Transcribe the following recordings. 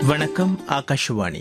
வணக்கம் ஆகாஷவாணி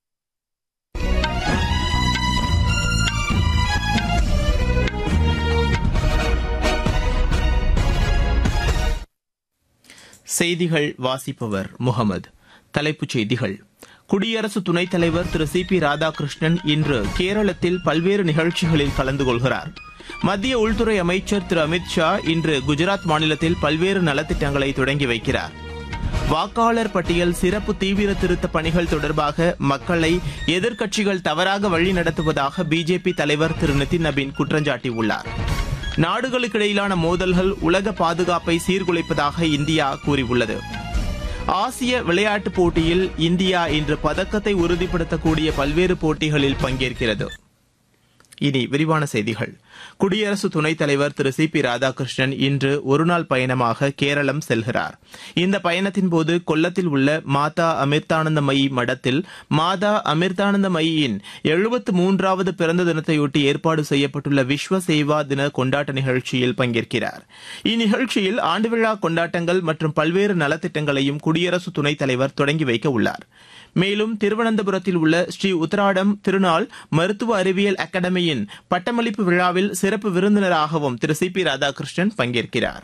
செய்திகள் வாசிப்பவர் முகமது தலைப்புச் செய்திகள் குடியரசு துணைத் தலைவர் திரு சி பி ராதாகிருஷ்ணன் இன்று கேரளத்தில் பல்வேறு நிகழ்ச்சிகளில் கலந்து கொள்கிறார் மத்திய உள்துறை அமைச்சர் திரு அமித் ஷா இன்று குஜராத் மாநிலத்தில் பல்வேறு நலத்திட்டங்களை தொடங்கி வைக்கிறார் வாக்காளர் பட்டியல் சிறப்பு தீவிர திருத்த பணிகள் தொடர்பாக மக்களை எதிர்க்கட்சிகள் தவறாக வழிநடத்துவதாக பிஜேபி தலைவர் திரு நிதின் நபீன் குற்றஞ்சாட்டியுள்ளார் நாடுகளுக்கிடையிலான மோதல்கள் உலக பாதுகாப்பை சீர்குலைப்பதாக இந்தியா கூறியுள்ளது ஆசிய விளையாட்டுப் போட்டியில் இந்தியா இன்று பதக்கத்தை உறுதிப்படுத்தக்கூடிய பல்வேறு போட்டிகளில் பங்கேற்கிறது இனி விரிவான செய்திகள் குடியரசு துணைத் தலைவர் திரு சி பி ராதாகிருஷ்ணன் இன்று ஒருநாள் பயணமாக கேரளம் செல்கிறார் இந்த பயணத்தின்போது கொல்லத்தில் உள்ள மாதா அமிர்தானந்தமயி மடத்தில் மாதா அமிர்தானந்தமயியின் எழுபத்து மூன்றாவது பிறந்த தினத்தையொட்டி ஏற்பாடு செய்யப்பட்டுள்ள விஸ்வ சேவா தின கொண்டாட்ட நிகழ்ச்சியில் பங்கேற்கிறார் இந்நிகழ்ச்சியில் ஆண்டு விழா கொண்டாட்டங்கள் மற்றும் பல்வேறு நலத்திட்டங்களையும் குடியரசு துணைத் தலைவர் தொடங்கி வைக்க உள்ளார் மேலும் திருவனந்தபுரத்தில் உள்ள ஸ்ரீ உத்தராடம் திருநாள் மருத்துவ அறிவியல் அகாடமியின் பட்டமளிப்பு விழாவில் சிறப்பு விருந்தினராகவும் திரு சி பி ராதாகிருஷ்ணன் பங்கேற்கிறார்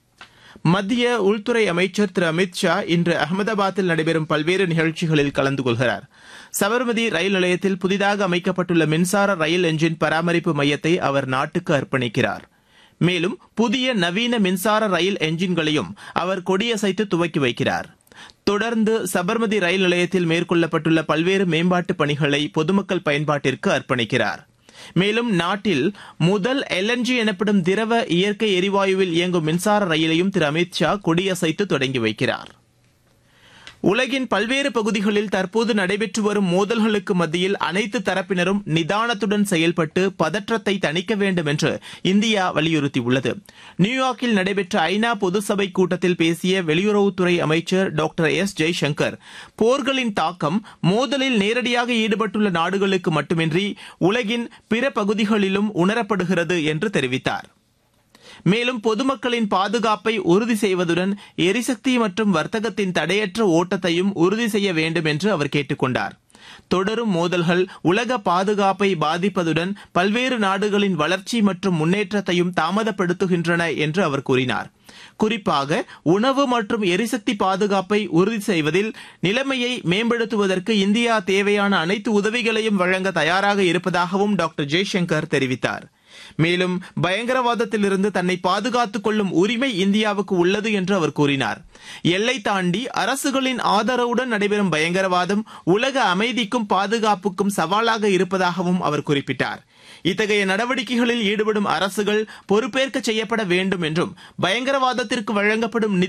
மத்திய உள்துறை அமைச்சர் திரு அமித் ஷா இன்று அகமதாபாத்தில் நடைபெறும் பல்வேறு நிகழ்ச்சிகளில் கலந்து கொள்கிறார் சபர்மதி ரயில் நிலையத்தில் புதிதாக அமைக்கப்பட்டுள்ள மின்சார ரயில் என்ஜின் பராமரிப்பு மையத்தை அவர் நாட்டுக்கு அர்ப்பணிக்கிறார் மேலும் புதிய நவீன மின்சார ரயில் என்ஜின்களையும் அவர் கொடியசைத்து துவக்கி வைக்கிறார் தொடர்ந்து சபர்மதி ரயில் நிலையத்தில் மேற்கொள்ளப்பட்டுள்ள பல்வேறு மேம்பாட்டு பணிகளை பொதுமக்கள் பயன்பாட்டிற்கு அர்ப்பணிக்கிறார் மேலும் நாட்டில் முதல் எல்என்ஜி எனப்படும் திரவ இயற்கை எரிவாயுவில் இயங்கும் மின்சார ரயிலையும் திரு அமித் ஷா கொடியசைத்து தொடங்கி வைக்கிறார் உலகின் பல்வேறு பகுதிகளில் தற்போது நடைபெற்று வரும் மோதல்களுக்கு மத்தியில் அனைத்து தரப்பினரும் நிதானத்துடன் செயல்பட்டு பதற்றத்தை தணிக்க வேண்டும் என்று இந்தியா வலியுறுத்தியுள்ளது நியூயார்க்கில் நடைபெற்ற ஐநா பொதுசபை கூட்டத்தில் பேசிய வெளியுறவுத்துறை அமைச்சர் டாக்டர் எஸ் ஜெய்சங்கர் போர்களின் தாக்கம் மோதலில் நேரடியாக ஈடுபட்டுள்ள நாடுகளுக்கு மட்டுமின்றி உலகின் பிற பகுதிகளிலும் உணரப்படுகிறது என்று தெரிவித்தார் மேலும் பொதுமக்களின் பாதுகாப்பை உறுதி செய்வதுடன் எரிசக்தி மற்றும் வர்த்தகத்தின் தடையற்ற ஓட்டத்தையும் உறுதி செய்ய வேண்டும் என்று அவர் கேட்டுக் கொண்டார் தொடரும் மோதல்கள் உலக பாதுகாப்பை பாதிப்பதுடன் பல்வேறு நாடுகளின் வளர்ச்சி மற்றும் முன்னேற்றத்தையும் தாமதப்படுத்துகின்றன என்று அவர் கூறினார் குறிப்பாக உணவு மற்றும் எரிசக்தி பாதுகாப்பை உறுதி செய்வதில் நிலைமையை மேம்படுத்துவதற்கு இந்தியா தேவையான அனைத்து உதவிகளையும் வழங்க தயாராக இருப்பதாகவும் டாக்டர் ஜெய்சங்கர் தெரிவித்தார் மேலும் பயங்கரவாதத்திலிருந்து தன்னை பாதுகாத்துக் கொள்ளும் உரிமை இந்தியாவுக்கு உள்ளது என்று அவர் கூறினார் எல்லை தாண்டி அரசுகளின் ஆதரவுடன் நடைபெறும் பயங்கரவாதம் உலக அமைதிக்கும் பாதுகாப்புக்கும் சவாலாக இருப்பதாகவும் அவர் குறிப்பிட்டார் இத்தகைய நடவடிக்கைகளில் ஈடுபடும் அரசுகள் பொறுப்பேற்க செய்யப்பட வேண்டும் என்றும் பயங்கரவாதத்திற்கு வழங்கப்படும்